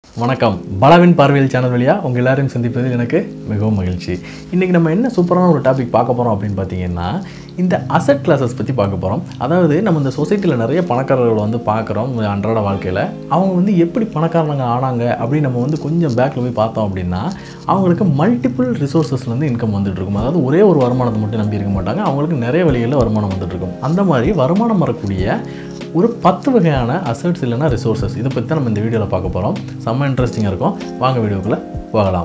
வணக்கம் பலாவின் பார்வையில் சேனல் வழியாக உங்கள் எல்லாரையும் சந்திப்பதில் எனக்கு மிகவும் மகிழ்ச்சி இன்றைக்கி நம்ம என்ன சூப்பரான ஒரு டாபிக் பார்க்க போகிறோம் அப்படின்னு பார்த்தீங்கன்னா இந்த அசட் கிளாஸஸ் பற்றி பார்க்க போகிறோம் அதாவது நம்ம இந்த சொசைட்டியில் நிறைய பணக்காரர்களை வந்து பார்க்குறோம் அன்றாட வாழ்க்கையில் அவங்க வந்து எப்படி பணக்காரங்க ஆனாங்க அப்படின்னு நம்ம வந்து கொஞ்சம் பேக்கில் போய் பார்த்தோம் அப்படின்னா அவங்களுக்கு மல்டிபிள் ரிசோர்ஸஸ்லேருந்து இன்கம் வந்துட்டு இருக்கும் அதாவது ஒரே ஒரு வருமானத்தை மட்டும் நம்பி இருக்க மாட்டாங்க அவங்களுக்கு நிறைய வழிகளில் வருமானம் வந்துட்டு இருக்கும் அந்த மாதிரி வருமானம் வரக்கூடிய ஒரு பத்து வகையான அசட்ஸ் இல்லைன்னா ரிசோர்ஸஸ் இதை பற்றி தான் நம்ம இந்த வீடியோவில் பார்க்க போகிறோம் செம்ம இன்ட்ரெஸ்டிங்காக இருக்கும் வாங்க வீடியோக்குள்ளே போகலாம்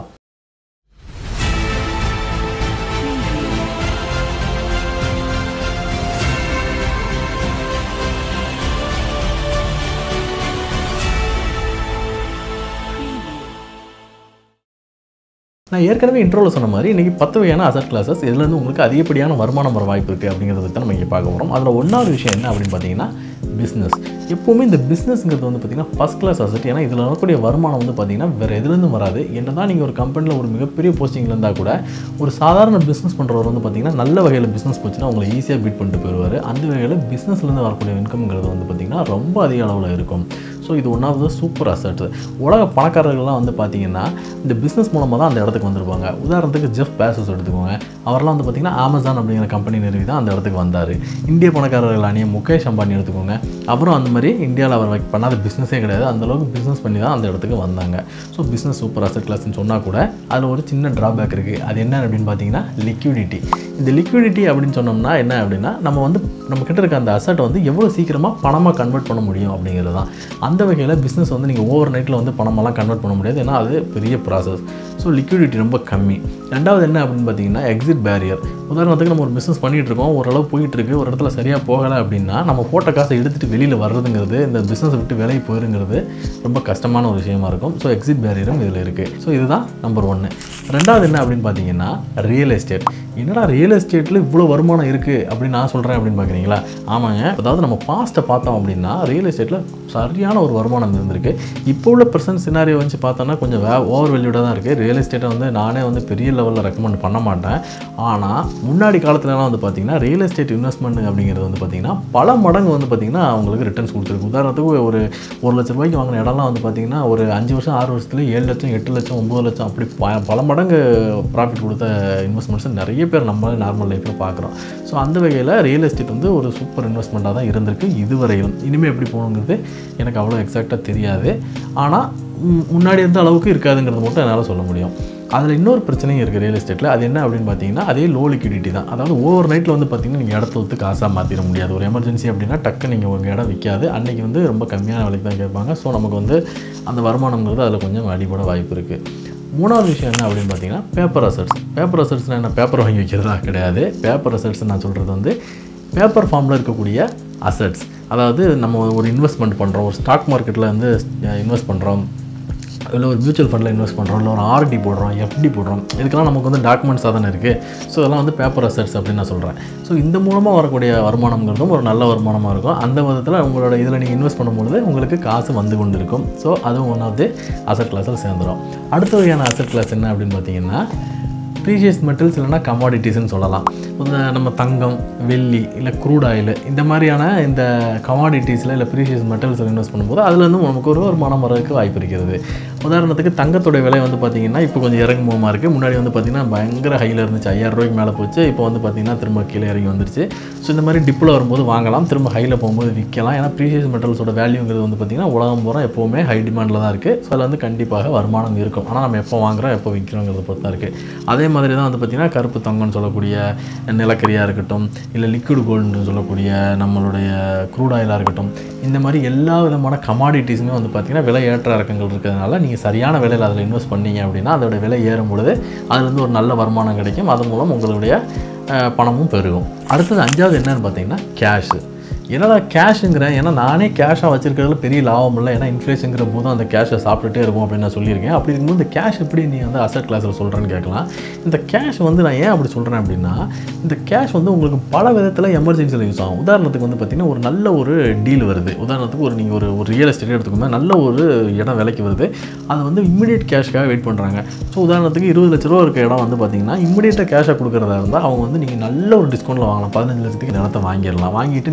நான் ஏற்கனவே இன்ட்ரோவில் சொன்ன மாதிரி இன்றைக்கி பத்து வகையான அசட் கிளாஸஸ் இதுலேருந்து உங்களுக்கு அதிகப்படியான வருமானம் வர வாய்ப்பு இருக்குது அப்படிங்கிறத பற்றி நம்ம இங்கே பார்க்க போகிறோம் அதில் ஒன்றாவது விஷயம் என்ன அப்படின்னு பார்த்தீங்கன்னா பிஸ்னஸ் எப்போவுமே இந்த பிஸ்னஸ்ங்கிறது வந்து பார்த்திங்கன்னா ஃபஸ்ட் கிளாஸ் அசட் ஏன்னா இதில் வரக்கூடிய வருமானம் வந்து பார்த்திங்கன்னா வேறு எதுலேருந்தும் வராது என்ன தான் நீங்கள் ஒரு கம்பெனியில் ஒரு மிகப்பெரிய போஸ்டிங்கில் இருந்தால் கூட ஒரு சாதாரண பிஸ்னஸ் பண்ணுறவர் வந்து பார்த்திங்கன்னா நல்ல வகையில் பிஸ்னஸ் போச்சுன்னா உங்களை ஈஸியாக பீட் பண்ணிட்டு போயிடுவார் அந்த வகையில் பிஸ்னஸ்லேருந்து வரக்கூடிய இன்கம்ங்கிறது வந்து பார்த்திங்கன்னா ரொம்ப அதிக அளவில் இருக்கும் ஸோ இது one of the super asset உலக பணக்காரர்கள்லாம் வந்து பார்த்தீங்கன்னா இந்த பிஸ்னஸ் மூலமாக தான் அந்த இடத்துக்கு வந்திருப்பாங்க உதாரணத்துக்கு ஜெஃப் பேசஸ் எடுத்துக்கோங்க அவரெல்லாம் வந்து பார்த்தீங்கன்னா அமேசான் அப்படிங்கிற கம்பெனி நிறுவி தான் அந்த இடத்துக்கு வந்தார் இந்திய பணக்காரர்களான முகேஷ் அம்பானி எடுத்துக்கோங்க அப்புறம் அந்த மாதிரி இந்தியாவில் அவர் வைக்க பண்ணாத பிஸ்னஸே கிடையாது அந்தளவுக்கு பிஸ்னஸ் பண்ணி தான் அந்த இடத்துக்கு வந்தாங்க ஸோ பிஸ்னஸ் சூப்பர் அசட் கிளாஸ்னு சொன்னால் கூட அதில் ஒரு சின்ன ட்ராபேக் இருக்குது அது என்ன அப்படின்னு பார்த்தீங்கன்னா லிக்விடிட்டி இந்த லிக்விடிட்டி அப்படின்னு சொன்னோம்னா என்ன அப்படின்னா நம்ம வந்து நம்ம கிட்ட இருக்க அந்த அசட்டை வந்து எவ்வளோ சீக்கிரமாக பணமாக கன்வெர்ட் பண்ண முடியும் அப்படிங்கிறது தான் அந்த வகையில் பிஸ்னஸ் வந்து நீங்கள் ஓவர் நைட்டில் வந்து பணமெல்லாம் கன்வெர்ட் பண்ண முடியாது ஏன்னா அது பெரிய ப்ராசஸ் ஸோ லிக்விடிட்டி ரொம்ப கம்மி ரெண்டாவது என்ன அப்படின்னு பார்த்தீங்கன்னா எக்ஸிட் பேரியர் உதாரணத்துக்கு நம்ம ஒரு பிஸ்னஸ் பண்ணிகிட்டு இருக்கோம் ஓரளவு போயிட்டு இருக்கு ஒரு இடத்துல சரியாக போகலை அப்படின்னா நம்ம போட்ட காசை எடுத்துகிட்டு வெளியில் வர்றதுங்கிறது இந்த பிஸ்னஸை விட்டு விலகி போயிருங்கிறது ரொம்ப கஷ்டமான ஒரு விஷயமா இருக்கும் ஸோ எக்ஸிட் பேரியரும் இதில் இருக்குது ஸோ இதுதான் நம்பர் ஒன்று ரெண்டாவது என்ன அப்படின்னு பார்த்தீங்கன்னா ரியல் எஸ்டேட் என்னடா ரியல் எஸ்டேட்டில் இவ்வளோ வருமானம் இருக்குது அப்படின்னு நான் சொல்கிறேன் அப்படின்னு பார்க்குறீங்களா ஆமாங்க அதாவது நம்ம பாஸ்ட்டை பார்த்தோம் அப்படின்னா ரியல் எஸ்டேட்டில் சரியான ஒரு வருமானம் இருந்திருக்கு இப்போ உள்ள ப்ரெசன்ட் சினாரியோ வச்சு பார்த்தோன்னா கொஞ்சம் வே ஓவர் வேல்யூடாக தான் இருக்குது ரியல் எஸ்டேட்டை வந்து நானே வந்து பெரிய லெவலில் ரெக்கமெண்ட் பண்ண மாட்டேன் ஆனால் முன்னாடி காலத்துலலாம் வந்து பார்த்திங்கன்னா ரியல் எஸ்டேட் இன்வெஸ்ட்மெண்ட் அப்படிங்கிறது வந்து பார்த்திங்கன்னா பல மடங்கு வந்து பார்த்திங்கன்னா அவங்களுக்கு ரிட்டர்ன்ஸ் கொடுத்துருக்கு உதாரணத்துக்கு ஒரு ஒரு லட்ச ரூபாய்க்கு வாங்கின இடம்லாம் வந்து பார்த்திங்கன்னா ஒரு அஞ்சு வருஷம் ஆறு வருஷத்துல ஏழு லட்சம் எட்டு லட்சம் ஒம்பது லட்சம் அப்படி ப- பல மடங்கு ப்ராஃபிட் கொடுத்த இன்வெஸ்ட்மெண்ட்ஸ் நிறைய பேர் நம்ம நார்மல் லைஃப்பில் பார்க்குறோம் ஸோ அந்த வகையில் ரியல் எஸ்டேட் வந்து ஒரு சூப்பர் இன்வெஸ்ட்மெண்ட்டாக தான் இருந்திருக்கு இதுவரையிலும் இனிமேல் எப்படி போகணுங்கிறது எனக்கு அவ்வளோ எக்ஸாக்டாக தெரியாது ஆனால் ம், முன்னாடி இருந்த அளவுக்கு இருக்காதுங்கிறது மட்டும் என்னால் சொல்ல முடியும் அதில் இன்னொரு பிரச்சனையும் இருக்குது ரியல் எஸ்டேட்டில் அது என்ன அப்படின்னு பார்த்தீங்கன்னா அதே லோ லிக்விடிட்டி தான் அதாவது ஓவர் நைட்டில் வந்து பார்த்தீங்கன்னா நீங்கள் இடத்த விட்டு காசாக மாற்றிட முடியாது ஒரு எமர்ஜென்சி அப்படின்னா டக்கு நீங்கள் உங்கள் இடம் விற்காது அன்றைக்கி வந்து ரொம்ப கம்மியான விலைக்கு தான் கேட்பாங்க ஸோ நமக்கு வந்து அந்த வருமானங்கிறது அதில் கொஞ்சம் அடிபட வாய்ப்பு இருக்குது மூணாவது விஷயம் என்ன அப்படின்னு பார்த்தீங்கன்னா பேப்பர் அசட்ஸ் பேப்பர் அசட்ஸ்னால் என்ன பேப்பர் வாங்கி வைக்கிறதா கிடையாது பேப்பர் அசட்ஸ் நான் சொல்கிறது வந்து பேப்பர் ஃபார்மில் இருக்கக்கூடிய அசட்ஸ் அதாவது நம்ம ஒரு இன்வெஸ்ட்மெண்ட் பண்ணுறோம் ஒரு ஸ்டாக் மார்க்கெட்டில் வந்து இன்வெஸ்ட் பண்ணுறோம் இல்லை ஒரு மியூச்சுவல் ஃபண்டில் இன்வெஸ்ட் பண்ணுறோம் இல்லை ஒரு ஆர்டி போடுறோம் எஃப்டி போடுறோம் இதுக்கெல்லாம் நமக்கு வந்து டாக்குமெண்ட்ஸாக தானே இருக்குது ஸோ இதெல்லாம் வந்து பேப்பர் அசட்ஸ் அப்படின்னு நான் சொல்கிறேன் ஸோ இந்த மூலமாக வரக்கூடிய வருமானங்கிறதும் ஒரு நல்ல வருமானமாக இருக்கும் அந்த விதத்தில் உங்களோட இதில் நீங்கள் இன்வெஸ்ட் பண்ணும்பொழுது உங்களுக்கு காசு வந்து கொண்டு இருக்கும் ஸோ அதுவும் ஒன் ஆஃப் தி அசட் கிளாஸில் சேர்ந்துடும் அடுத்த வகையான அசட் கிளாஸ் என்ன அப்படின்னு பார்த்தீங்கன்னா ப்ரீஷியஸ் மெட்டல்ஸ் இல்லைனா கமாடிட்டிஸ்னு சொல்லலாம் இந்த நம்ம தங்கம் வெள்ளி இல்லை க்ரூட் ஆயில் இந்த மாதிரியான இந்த கமாடிட்டிஸில் இல்லை ப்ரீஷியஸ் மெட்டல்ஸில் இன்வெஸ்ட் பண்ணும்போது அதுலேருந்து நமக்கு ஒரு வருமானம் வரதுக்கு வாய்ப்பு இருக்கிறது உதாரணத்துக்கு தங்கத்தோட விலை வந்து பார்த்திங்கன்னா இப்போ கொஞ்சம் இறங்குமோமா இருக்குது முன்னாடி வந்து பார்த்திங்கன்னா பயங்கர ஹையில் இருந்துச்சு ஐயாயிரம் ரூபாய்க்கு மேலே போச்சு இப்போ வந்து பார்த்திங்கன்னா திரும்ப கீழே இறங்கி வந்துருச்சு ஸோ இந்த மாதிரி டிப்பில் வரும்போது வாங்கலாம் திரும்ப ஹையில் போகும்போது விற்கலாம் ஏன்னா ப்ரீஷியஸ் மெட்டல்ஸோட வேல்யூங்கிறது வந்து பார்த்திங்கன்னா உலகம் பூரா எப்போவுமே ஹை டிமாண்டில் தான் இருக்குது ஸோ அதில் வந்து கண்டிப்பாக வருமானம் இருக்கும் ஆனால் நம்ம எப்போ வாங்குறோம் எப்போ விற்கிறோங்கிறத பொறுத்து தான் இருக்குது அதே மாதிரி தான் வந்து பார்த்திங்கன்னா கருப்பு தங்கம்னு சொல்லக்கூடிய நிலக்கரியாக இருக்கட்டும் இல்லை லிக்விட் கோல்டுன்னு சொல்லக்கூடிய நம்மளுடைய க்ரூட் ஆயிலாக இருக்கட்டும் இந்த மாதிரி எல்லா விதமான கமாடிட்டிஸுமே வந்து பார்த்திங்கன்னா விலை ஏற்ற இறக்கங்கள் இருக்கிறதுனால நீங்கள் சரியான விலையில் அதில் இன்வெஸ்ட் பண்ணீங்க அப்படின்னா அதோட விலை ஏறும் பொழுது அதுலேருந்து ஒரு நல்ல வருமானம் கிடைக்கும் அதன் மூலம் உங்களுடைய அஹ், பணமும் பெருகும் அடுத்தது அஞ்சாவது என்னன்னு பார்த்தீங்கன்னா கேஷு என்னடா கேஷுங்கிறேன் ஏன்னா நானே கேஷாக வச்சிருக்கிறதுல பெரிய லாபம் இல்லை ஏன்னா இன்ஃப்ளேஷனுங்கிற போதும் அந்த கேஷை சாப்பிட்டுட்டே இருக்கும் அப்படின்னு நான் சொல்லியிருக்கேன் அப்படி இருக்கும்போது இந்த கேஷ் எப்படி நீ வந்து அசட் கிளாஸில் சொல்கிறேன்னு கேட்கலாம் இந்த கேஷ் வந்து நான் ஏன் அப்படி சொல்கிறேன் அப்படின்னா இந்த கேஷ் வந்து உங்களுக்கு பல விதத்தில் எமர்ஜென்சியில் யூஸ் ஆகும் உதாரணத்துக்கு வந்து பார்த்திங்கன்னா ஒரு நல்ல ஒரு டீல் வருது உதாரணத்துக்கு ஒரு நீங்கள் ஒரு ஒரு ரியல் எஸ்டேட் எடுத்துக்கோங்க நல்ல ஒரு இடம் விலைக்கு வருது அது வந்து இம்மிடியட் கேஷ்க்காக வெயிட் பண்ணுறாங்க ஸோ உதாரணத்துக்கு இருபது லட்ச ரூபா இருக்க இடம் வந்து பார்த்தீங்கன்னா இம்மிடியட்டாக கேஷாக கொடுக்குறதா இருந்தால் அவங்க வந்து நீங்கள் நல்ல ஒரு டிஸ்கவுண்ட்டில் வாங்கலாம் பதினஞ்சு லட்சத்துக்கு இந்த இடத்த வாங்கிடலாம் வாங்கிட்டு நீங்கள் அடுத்து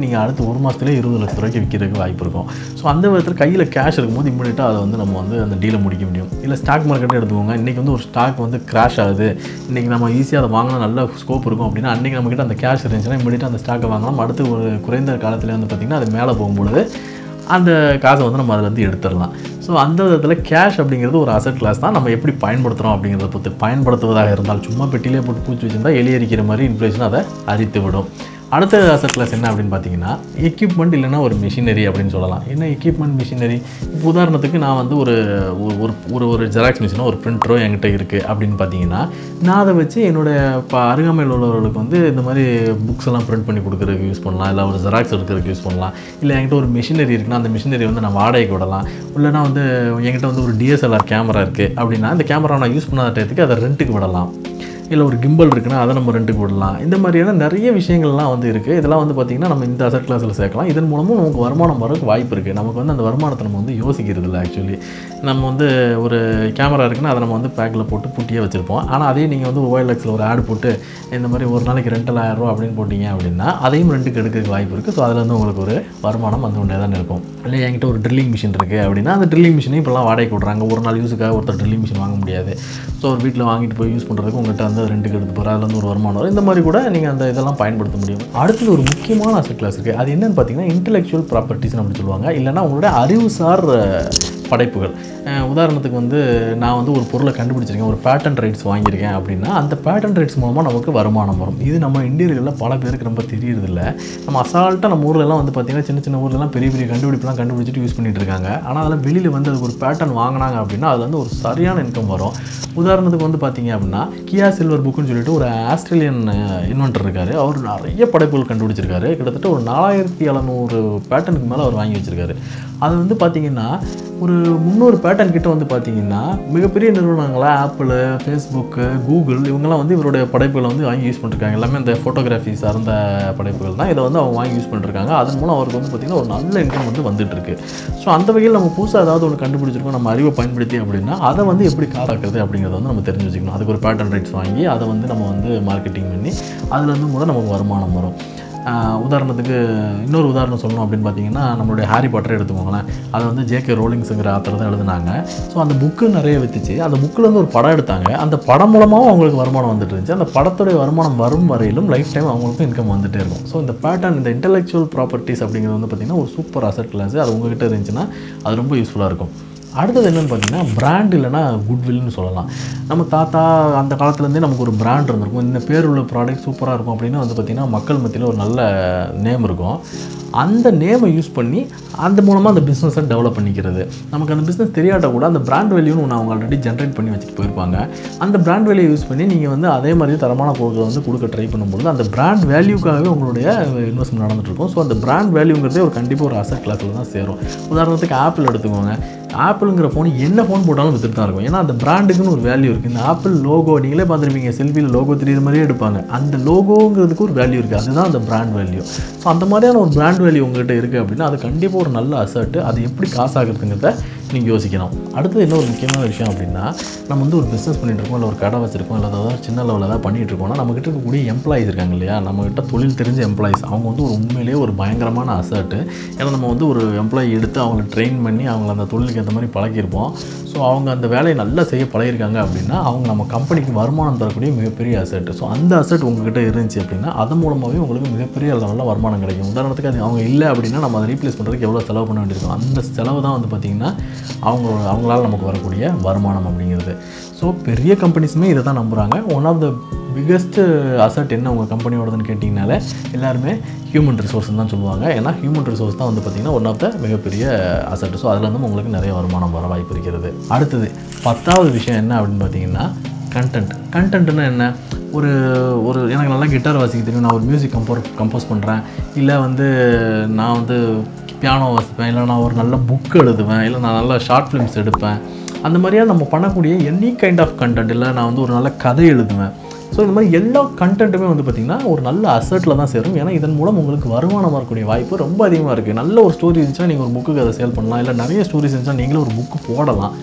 அடுத்த ஒரு மாதத்துலேயே இருபது லட்ச ரூபாய்க்கு விற்கிறதுக்கு வாய்ப்பு இருக்கும் ஸோ அந்த விதத்தில் கையில் கேஷ் இருக்கும்போது இம்மிடியட்டாக அதை வந்து நம்ம வந்து அந்த டீலை முடிக்க முடியும் இல்லை ஸ்டாக் மார்க்கெட்டே எடுத்துக்கோங்க இன்றைக்கி வந்து ஒரு ஸ்டாக் வந்து கிராஷ் ஆகுது இன்றைக்கி நம்ம ஈஸியாக அதை வாங்கினா நல்ல ஸ்கோப் இருக்கும் அப்படின்னா அன்றைக்கி நம்மக்கிட்ட அந்த கேஷ் இருந்துச்சுன்னா இம்மிடியட்டாக அந்த ஸ்டாக்கை வாங்கலாம் அடுத்து ஒரு குறைந்த காலத்தில் வந்து பார்த்திங்கன்னா அது மேலே போகும்பொழுது அந்த காசை வந்து நம்ம அதில் வந்து எடுத்துடலாம் ஸோ அந்த விதத்தில் கேஷ் அப்படிங்கிறது ஒரு அசட் கிளாஸ் தான் நம்ம எப்படி பயன்படுத்துகிறோம் அப்படிங்கிறத பொறுத்து பயன்படுத்துவதாக இருந்தால் சும்மா பெட்டிலே போட்டு பூச்சி வச்சிருந்தா எலியரிக்கிற மாதிரி இன்ஃப்ளேஷன் அதை அரித்து விடும் அடுத்த அசட் கிளாஸ் என்ன அப்படின்னு பார்த்தீங்கன்னா எக்யூப்மெண்ட் இல்லைன்னா ஒரு மிஷினரி அப்படின்னு சொல்லலாம் என்ன எக்யூப்மெண்ட் மிஷினரி இப்போ உதாரணத்துக்கு நான் வந்து ஒரு ஒரு- ஒரு ஒரு ஒரு ஜெராக்ஸ் மிஷினோ ஒரு பிரிண்டரோ என்கிட்ட இருக்குது அப்படின்னு பார்த்தீங்கன்னா நான் அதை வச்சு என்னோட இப்போ அருகாமையில் உள்ளவர்களுக்கு வந்து இந்த மாதிரி புக்ஸ் எல்லாம் பிரிண்ட் பண்ணி கொடுக்குறதுக்கு யூஸ் பண்ணலாம் இல்லை ஒரு ஜெராக்ஸ் எடுக்கிறதுக்கு யூஸ் பண்ணலாம் இல்லை என்கிட்ட ஒரு மிஷினரி இருக்குன்னா அந்த மிஷினரி வந்து நான் வாடகைக்கு விடலாம் இல்லைனா வந்து என்கிட்ட வந்து ஒரு டிஎஸ்எல்ஆர் கேமரா இருக்குது அப்படின்னா இந்த கேமரா நான் யூஸ் பண்ணாத டயத்துக்கு அதை ரெண்ட்டுக்கு விடலாம் இல்லை ஒரு கிம்பல் இருக்குன்னா அதை நம்ம ரெண்டுக்கு விடலாம் இந்த மாதிரியான நிறைய விஷயங்கள்லாம் வந்து இருக்குது இதெல்லாம் வந்து பார்த்திங்கன்னா நம்ம இந்த அசட் கிளாஸில் சேர்க்கலாம் இதன் மூலமும் நமக்கு வருமானம் வரக்கு வாய்ப்பு இருக்குது நமக்கு வந்து அந்த வருமானத்தை நம்ம வந்து யோசிக்கிறது இல்லை ஆக்சுவலி நம்ம வந்து ஒரு கேமரா இருக்குன்னா அதை நம்ம வந்து பேக்கில் போட்டு பூட்டியே வச்சுருப்போம் ஆனால் அதே நீங்கள் வந்து ஓஎல்எக்ஸில் ஒரு ஆட் போட்டு இந்த மாதிரி ஒரு நாளைக்கு ரெண்டல் ஆயிரம் ரூபா அப்படின்னு போட்டிங்க அப்படின்னா அதையும் ரெண்டுக்கு எடுக்கிறதுக்கு வாய்ப்பு இருக்குது ஸோ அதில் வந்து உங்களுக்கு ஒரு வருமானம் வந்து கொண்டே தான் இருக்கும் இல்லை என்கிட்ட ஒரு ட்ரில்லிங் மிஷின் இருக்குது அப்படின்னா அந்த ட்ரில்லிங் மிஷினையும் இப்போலாம் வாடகைக்கு விட்றாங்க ஒரு நாள் யூஸுக்காக ஒருத்தர் ட்ரில்லிங் மிஷின் வாங்க முடியாது ஸோ ஒரு வீட்டில் வாங்கிட்டு போய் யூஸ் பண்ணுறதுக்கு உங்கள்கிட்ட வந்து அது ரெண்டுக்கு எடுத்து போகிற அதில் வந்து ஒரு வருமானம் வரும் இந்த மாதிரி கூட நீங்கள் அந்த இதெல்லாம் பயன்படுத்த முடியும் அடுத்தது ஒரு முக்கியமான அசட் கிளாஸ் இருக்குது அது என்னன்னு பார்த்தீங்கன்னா இன்டெலெக்சுவல் ப்ராப்பர்ட்டிஸ் அப்படி சொல்லுவாங்க இல்லைன்னா உங்களுடைய அறிவுசார் அஹ், படைப்புகள் அஹ், உதாரணத்துக்கு வந்து நான் வந்து ஒரு பொருளை கண்டுபிடிச்சிருக்கேன் ஒரு பேட்டன் ரைட்ஸ் வாங்கியிருக்கேன் அப்படின்னா அந்த பேட்டன் ரைட்ஸ் மூலமாக நமக்கு வருமானம் வரும் இது நம்ம இந்தியர்களில் பல பேருக்கு ரொம்ப தெரியறதில்ல நம்ம அசால்ட்டாக நம்ம ஊர்லலாம் வந்து பார்த்திங்கன்னா சின்ன சின்ன ஊர்லலாம் பெரிய பெரிய கண்டுபிடிப்புலாம் கண்டுபிடிச்சிட்டு யூஸ் பண்ணிட்டு இருக்காங்க ஆனால் அதெல்லாம் வெளியில் வந்து அதுக்கு ஒரு பேட்டர்ன் வாங்கினாங்க அப்படின்னா அது வந்து ஒரு சரியான இன்கம் வரும் உதாரணத்துக்கு வந்து பார்த்தீங்க அப்படின்னா கியா சில்வர் புக்குன்னு சொல்லிட்டு ஒரு ஆஸ்திரேலியன் இன்வென்டர் இருக்காரு அவர் நிறைய படைப்புகள் கண்டுபிடிச்சிருக்காரு கிட்டத்தட்ட ஒரு நாலாயிரத்தி எழுநூறு பேட்டனுக்கு மேலே அவர் வாங்கி வச்சிருக்காரு அது வந்து பார்த்தீங்கன்னா ஒரு முந்நூறு பேட்டர்ன் கிட்ட வந்து பார்த்தீங்கன்னா மிகப்பெரிய நிறுவனங்களாக ஆப்பிள் ஃபேஸ்புக்கு கூகுள் இவங்கெல்லாம் வந்து இவருடைய படைப்புகளை வந்து வாங்கி யூஸ் பண்ணிருக்காங்க எல்லாமே இந்த ஃபோட்டோகிராஃபி சார்ந்த படைப்புகள் தான் இதை வந்து அவங்க வாங்கி யூஸ் பண்ணிருக்காங்க அதன் மூலம் அவருக்கு வந்து பார்த்திங்கன்னா ஒரு நல்ல இன்கம் வந்து வந்துட்டு இருக்கு ஸோ அந்த வகையில் நம்ம புதுசாக ஏதாவது ஒன்று கண்டுபிடிச்சிருக்கோம் நம்ம அறிவை பயன்படுத்தி அப்படின்னா அதை வந்து எப்படி காப்பாக்குறது அப்படிங்கிறத வந்து நம்ம தெரிஞ்சு வச்சுக்கணும் அதுக்கு ஒரு பேட்டர்ன் ரைட்ஸ் வாங்கி அதை வந்து நம்ம வந்து மார்க்கெட்டிங் பண்ணி அதில் வந்து முதல் நமக்கு வருமானம் வரும் ஆஹ் உதாரணத்துக்கு இன்னொரு உதாரணம் சொல்லணும் அப்படின்னு பார்த்தீங்கன்னா நம்மளுடைய ஹாரி பாட்டரை எடுத்துக்கோங்களேன் அதை வந்து ஜேகே ரோலிங்ஸுங்கிற ஆத்தர் தான் எழுதுனாங்க ஸோ அந்த புக்கு நிறைய வித்துச்சு அந்த புக்கில் இருந்து ஒரு படம் எடுத்தாங்க அந்த படம் மூலமாகவும் அவங்களுக்கு வருமானம் வந்துட்டு இருந்துச்சு அந்த படத்துடைய வருமானம் வரும் வரையிலும் லைஃப் டைம் அவங்களுக்கும் இன்கம் வந்துட்டே இருக்கும் ஸோ இந்த பேட்டர்ன் இந்த இன்டெலெக்சுவல் ப்ராப்பர்ட்டிஸ் அப்படிங்கிறது வந்து பார்த்திங்கன்னா ஒரு சூப்பர் அசட் கிளாஸ் அது உங்ககிட்ட இருந்துச்சுன்னா அது ரொம்ப யூஸ்ஃபுல்லாக இருக்கும் அடுத்தது என்னன்னு பார்த்தீங்கன்னா பிராண்ட் இல்லைன்னா குட்வில்னு சொல்லலாம் நம்ம தாத்தா அந்த காலத்துலேருந்தே நமக்கு ஒரு பிராண்ட் இருந்திருக்கும் இந்த பேர் உள்ள ப்ராடக்ட் சூப்பராக இருக்கும் அப்படின்னு வந்து பார்த்திங்கன்னா மக்கள் மத்தியில் ஒரு நல்ல நேம் இருக்கும் அந்த நேமை யூஸ் பண்ணி அந்த மூலமாக அந்த பிஸ்னஸை டெவலப் பண்ணிக்கிறது நமக்கு அந்த பிஸ்னஸ் தெரியாட்ட கூட அந்த பிராண்ட் வேல்யூன்னு ஒன்று அவங்க ஆல்ரெடி ஜென்ரேட் பண்ணி வச்சுட்டு போயிருப்பாங்க அந்த பிராண்ட் வேல்யூ யூஸ் பண்ணி நீங்கள் வந்து அதே மாதிரி தரமான பொருட்களை வந்து கொடுக்க ட்ரை பண்ணும்பொழுது அந்த பிராண்ட் வேல்யூக்காகவே உங்களுடைய இன்வெஸ்ட்மெண்ட் நடந்துட்டு இருக்கும் ஸோ அந்த பிராண்ட் வேல்யூங்கிறதே ஒரு கண்டிப்பாக ஒரு அசட் கிளாஸில் தான் சேரும் உதாரணத்துக்கு ஆப்பிள் எடுத்துக்கோங்க ஆப்பிளுங்கிற ஃபோன் என்ன ஃபோன் போட்டாலும் வித்துட்டு தான் இருக்கும் ஏன்னா அந்த பிராண்டுக்குன்னு ஒரு வேல்யூ இருக்குது இந்த ஆப்பிள் லோகோ நீங்களே பார்த்துருப்பீங்க செல்ஃபியில் லோகோ தெரியுற மாதிரியே எடுப்பாங்க அந்த லோகோங்கிறதுக்கு ஒரு வேல்யூ இருக்குது அதுதான் அந்த பிராண்ட் வேல்யூ ஸோ அந்த மாதிரியான ஒரு பிராண்ட் வேல்யூ உங்கள்கிட்ட இருக்குது அப்படின்னா அது கண்டிப்பாக ஒரு நல்ல அசட்டு அது எப்படி காசாகிறதுங்கிறத நீங்கள் யோசிக்கணும் அடுத்தது என்ன ஒரு முக்கியமான விஷயம் அப்படின்னா நம்ம வந்து ஒரு பிஸ்னஸ் பண்ணிட்டு இருக்கோம் இல்லை ஒரு கடை வச்சிருக்கோம் இல்லை ஏதாவது சின்ன லெவலில் ஏதாவது பண்ணிட்டு இருக்கோம்னா நம்மகிட்ட இருக்கக்கூடிய எம்ப்ளாயிஸ் இருக்காங்க இல்லையா நம்மகிட்ட தொழில் தெரிஞ்ச எம்ப்ளாயிஸ் அவங்க வந்து ஒரு உண்மையிலேயே ஒரு பயங்கரமான அசட்டு ஏன்னா நம்ம வந்து ஒரு எம்ப்ளாயி எடுத்து அவங்கள ட்ரெயின் பண்ணி அவங்கள அந்த தொழிலுக்கு ஏற்ற மாதிரி பழகியிருப்போம் ஸோ அவங்க அந்த வேலையை நல்லா செய்ய பழகிருக்காங்க அப்படின்னா அவங்க நம்ம கம்பெனிக்கு வருமானம் தரக்கூடிய மிகப்பெரிய அசட் ஸோ அந்த அசட் உங்ககிட்ட இருந்துச்சு அப்படின்னா அதன் மூலமாகவே உங்களுக்கு மிகப்பெரிய லெவலில் வருமானம் கிடைக்கும் உதாரணத்துக்கு அது அவங்க இல்லை அப்படின்னா நம்ம அதை ரீப்ளேஸ் பண்ணுறதுக்கு எவ்வளோ செலவு பண்ண வேண்டியிருக்கும் அந்த செலவு தான் வந்து பார்த்திங்கன்னா அவங்க அவங்களால நமக்கு வரக்கூடிய வருமானம் அப்படிங்கிறது ஸோ பெரிய கம்பெனிஸுமே இதை தான் நம்புகிறாங்க one of the biggest asset என்ன உங்கள் கம்பெனியோடதுன்னு கேட்டிங்கனாலே எல்லாருமே ஹியூமன் ரிசோர்ஸ் தான் சொல்லுவாங்க ஏன்னா ஹியூமன் ரிசோர்ஸ் தான் வந்து பார்த்திங்கன்னா ஒன் ஆஃப் த மிகப்பெரிய அசட் ஸோ அதில் வந்து உங்களுக்கு நிறைய வருமானம் வர வாய்ப்பு இருக்கிறது அடுத்தது பத்தாவது விஷயம் என்ன அப்படின்னு பார்த்தீங்கன்னா கண்டென்ட் கண்டென்ட்னா என்ன ஒரு ஒரு எனக்கு நல்லா கிட்டார் வாசிக்க தெரியும் நான் ஒரு மியூசிக் கம்போர் கம்போஸ் பண்ணுறேன் இல்லை வந்து நான் வந்து பியானோ வாசிப்பேன் இல்லை நான் ஒரு நல்ல புக் எழுதுவேன் இல்லை நான் நல்ல ஷார்ட் ஃபிலிம்ஸ் எடுப்பேன் அந்த மாதிரியா நம்ம பண்ணக்கூடிய எனி கைண்ட் ஆஃப் கண்டென்ட் இல்லை நான் வந்து ஒரு நல்ல கதை எழுதுவேன் ஸோ இந்த மாதிரி எல்லா கண்டென்ட்டுமே வந்து பார்த்திங்கன்னா ஒரு நல்ல அசட்டில் தான் சேரும் ஏன்னா இதன் மூலம் உங்களுக்கு வருமானம் வரக்கூடிய வாய்ப்பு ரொம்ப அதிகமாக இருக்குது நல்ல ஒரு ஸ்டோரி இருந்துச்சுன்னா நீங்கள் ஒரு புக்கு அதை சேல் பண்ணலாம் இல்லை நிறைய ஸ்டோரிஸ் இருந்துச்சுன்னா நீங்களும் ஒரு புக்கு போடலாம்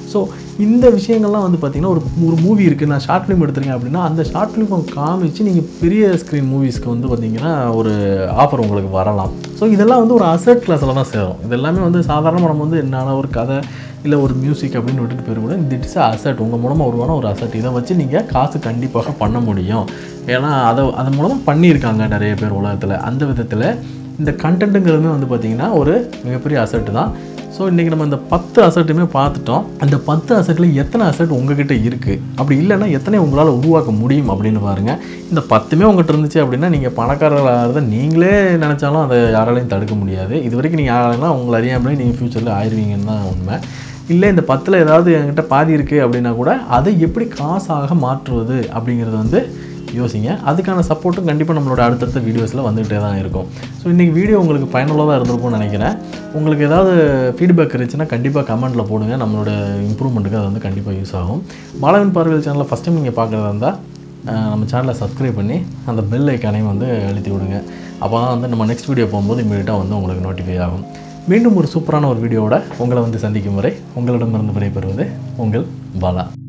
ஸோ இந்த விஷயங்கள்லாம் வந்து பார்த்திங்கன்னா ஒரு ஒரு மூவி இருக்குது நான் ஷார்ட் ஃபிலிம் எடுத்துருக்கேன் அப்படின்னா அந்த ஷார்ட் ஃபிலிம் காமிச்சு நீங்கள் பெரிய ஸ்க்ரீன் மூவிஸ்க்கு வந்து பார்த்திங்கன்னா ஒரு ஆஃபர் உங்களுக்கு வரலாம் ஸோ இதெல்லாம் வந்து ஒரு அசட் கிளாஸில் தான் சேரும் இது எல்லாமே வந்து சாதாரணமாக நம்ம வந்து என்னென்ன ஒரு கதை இல்லை ஒரு மியூசிக் அப்படின்னு விட்டுட்டு போயிட கூட திட் இஸ் அசட் உங்கள் மூலமாக உருவான ஒரு அசட் இதை வச்சு நீங்கள் காசு கண்டிப்பாக பண்ண முடியும் ஏன்னா அதை அதன் மூலமாக பண்ணியிருக்காங்க நிறைய பேர் உலகத்தில் அந்த விதத்தில் இந்த கண்டென்ட்டுங்கிறதுமே வந்து பார்த்திங்கன்னா ஒரு மிகப்பெரிய அசட்டு தான் ஸோ இன்றைக்கி நம்ம இந்த பத்து அசட்டுமே பார்த்துட்டோம் அந்த பத்து அசட்டில் எத்தனை அசட் உங்ககிட்ட இருக்குது அப்படி இல்லைன்னா எத்தனை உங்களால் உருவாக்க முடியும் அப்படின்னு பாருங்கள் இந்த பத்துமே உங்கள்கிட்ட இருந்துச்சு அப்படின்னா நீங்கள் பணக்காரர்களாகிறத நீங்களே நினச்சாலும் அதை யாராலையும் தடுக்க முடியாது இது வரைக்கும் நீங்கள் யாராலையும் உங்களை அறியாமலே நீங்கள் ஃப்யூச்சரில் ஆயிடுவீங்கன்னு தான் உண்மை இல்லை இந்த பத்தில் ஏதாவது என்கிட்ட பாதி இருக்குது அப்படின்னா கூட அதை எப்படி காசாக மாற்றுவது அப்படிங்கிறது வந்து யோசிங்க அதுக்கான சப்போர்ட்டும் கண்டிப்பாக நம்மளோட அடுத்தடுத்த வீடியோஸில் வந்துகிட்டே தான் இருக்கும் ஸோ இன்றைக்கி வீடியோ உங்களுக்கு பயனுள்ளதாக இருந்திருக்கும்னு நினைக்கிறேன் உங்களுக்கு ஏதாவது ஃபீட்பேக் இருந்துச்சுன்னா கண்டிப்பாக கமெண்ட்டில் போடுங்க நம்மளோட இம்ப்ரூவ்மெண்ட்டுக்கு அது வந்து கண்டிப்பாக யூஸ் ஆகும் பாலவன் பார்வையில் சேனலில் ஃபஸ்ட் டைம் நீங்கள் பார்க்குறதா இருந்தால் அஹ், நம்ம சேனலை சப்ஸ்கிரைப் பண்ணி அந்த பெல் ஐக்கானையும் வந்து அழுத்தி விடுங்க அப்போ தான் வந்து நம்ம நெக்ஸ்ட் வீடியோ போகும்போது இமீடியட்டாக வந்து உங்களுக்கு நோட்டிஃபை ஆகும் மீண்டும் ஒரு சூப்பரான ஒரு வீடியோவோட உங்களை வந்து சந்திக்கும் வரை உங்களிடமிருந்து விடைபெறுவது உங்கள் பாலா